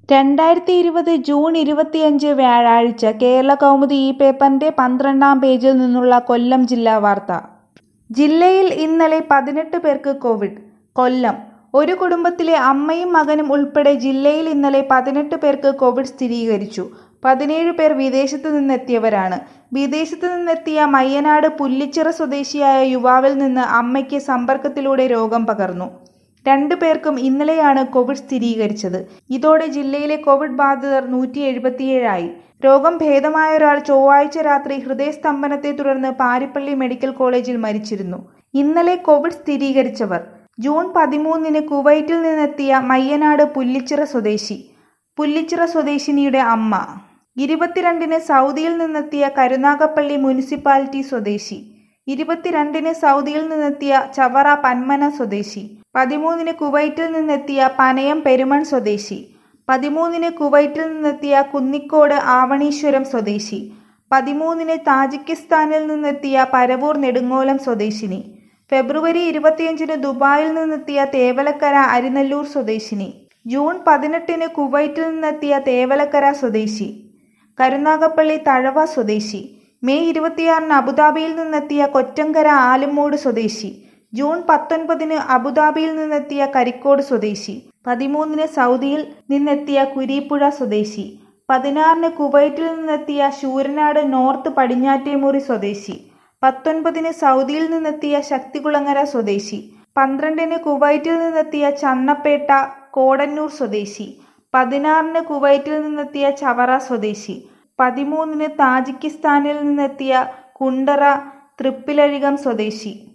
രണ്ടായിരത്തി ഇരുപത് ജൂൺ ഇരുപത്തിയഞ്ച് വ്യാഴാഴ്ച കേരള കൗമുദി ഈ പേപ്പറിന്റെ പന്ത്രണ്ടാം പേജിൽ നിന്നുള്ള കൊല്ലം ജില്ലാ വാർത്ത ജില്ലയിൽ ഇന്നലെ പതിനെട്ട് പേർക്ക് കോവിഡ് കൊല്ലം ഒരു കുടുംബത്തിലെ അമ്മയും മകനും ഉൾപ്പെടെ ജില്ലയിൽ ഇന്നലെ പതിനെട്ട് പേർക്ക് കോവിഡ് സ്ഥിരീകരിച്ചു പതിനേഴ് പേർ വിദേശത്തു നിന്നെത്തിയവരാണ് വിദേശത്തു നിന്നെത്തിയ മയ്യനാട് പുല്ലിച്ചിറ സ്വദേശിയായ യുവാവിൽ നിന്ന് അമ്മയ്ക്ക് സമ്പർക്കത്തിലൂടെ രോഗം പകർന്നു രണ്ടു പേർക്കും ഇന്നലെയാണ് കോവിഡ് സ്ഥിരീകരിച്ചത് ഇതോടെ ജില്ലയിലെ കോവിഡ് ബാധിതർ നൂറ്റി എഴുപത്തിയേഴായി രോഗം ഭേദമായ ഒരാൾ ചൊവ്വാഴ്ച രാത്രി ഹൃദയസ്തംഭനത്തെ തുടർന്ന് പാരിപ്പള്ളി മെഡിക്കൽ കോളേജിൽ മരിച്ചിരുന്നു ഇന്നലെ കോവിഡ് സ്ഥിരീകരിച്ചവർ ജൂൺ പതിമൂന്നിന് കുവൈറ്റിൽ നിന്നെത്തിയ മയ്യനാട് പുല്ലിച്ചിറ സ്വദേശി പുല്ലിച്ചിറ സ്വദേശിനിയുടെ അമ്മ ഇരുപത്തിരണ്ടിന് സൗദിയിൽ നിന്നെത്തിയ കരുനാഗപ്പള്ളി മുനിസിപ്പാലിറ്റി സ്വദേശി ഇരുപത്തിരണ്ടിന് സൗദിയിൽ നിന്നെത്തിയ ചവറ പന്മന സ്വദേശി പതിമൂന്നിന് കുവൈറ്റിൽ നിന്നെത്തിയ പനയം പെരുമൺ സ്വദേശി പതിമൂന്നിന് കുവൈറ്റിൽ നിന്നെത്തിയ കുന്നിക്കോട് ആവണീശ്വരം സ്വദേശി പതിമൂന്നിന് താജിക്കിസ്ഥാനിൽ നിന്നെത്തിയ പരവൂർ നെടുങ്ങോലം സ്വദേശിനി ഫെബ്രുവരി ഇരുപത്തിയഞ്ചിന് ദുബായിൽ നിന്നെത്തിയ തേവലക്കര അരിനെല്ലൂർ സ്വദേശിനി ജൂൺ പതിനെട്ടിന് കുവൈറ്റിൽ നിന്നെത്തിയ തേവലക്കര സ്വദേശി കരുനാഗപ്പള്ളി തഴവ സ്വദേശി മെയ് ഇരുപത്തിയാറിന് അബുദാബിയിൽ നിന്നെത്തിയ കൊറ്റങ്കര ആലുമൂട് സ്വദേശി ജൂൺ പത്തൊൻപതിന് അബുദാബിയിൽ നിന്നെത്തിയ കരിക്കോട് സ്വദേശി പതിമൂന്നിന് സൗദിയിൽ നിന്നെത്തിയ കുരീപ്പുഴ സ്വദേശി പതിനാറിന് കുവൈറ്റിൽ നിന്നെത്തിയ ശൂരനാട് നോർത്ത് പടിഞ്ഞാറ്റേമുറി സ്വദേശി പത്തൊൻപതിന് സൗദിയിൽ നിന്നെത്തിയ ശക്തികുളങ്ങര സ്വദേശി പന്ത്രണ്ടിന് കുവൈറ്റിൽ നിന്നെത്തിയ ചന്നപ്പേട്ട കോടന്നൂർ സ്വദേശി പതിനാറിന് കുവൈറ്റിൽ നിന്നെത്തിയ ചവറ സ്വദേശി പതിമൂന്നിന് താജിക്കിസ്ഥാനിൽ നിന്നെത്തിയ കുണ്ടറ തൃപ്പിലഴികം സ്വദേശി